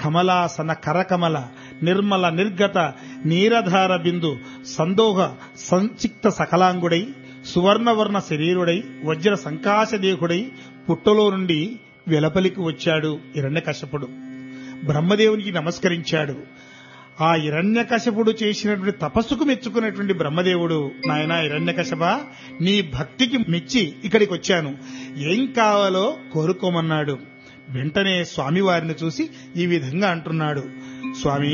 కమలాసన కరకమల నిర్మల నిర్గత నీరధార బిందు సందోహ సంచిక్త సకలాంగుడై సువర్ణవర్ణ శరీరుడై వజ్ర సంకాశదేహుడై పుట్టలో నుండి వెలపలికి వచ్చాడు హిరణ్యకశపుడు బ్రహ్మదేవునికి నమస్కరించాడు ఆ హిరణ్యకశపుడు చేసినటువంటి తపస్సుకు మెచ్చుకున్నటువంటి బ్రహ్మదేవుడు నాయన హిరణ్యకశప నీ భక్తికి మెచ్చి ఇక్కడికి వచ్చాను ఏం కావాలో కోరుకోమన్నాడు వెంటనే స్వామివారిని చూసి ఈ విధంగా అంటున్నాడు స్వామి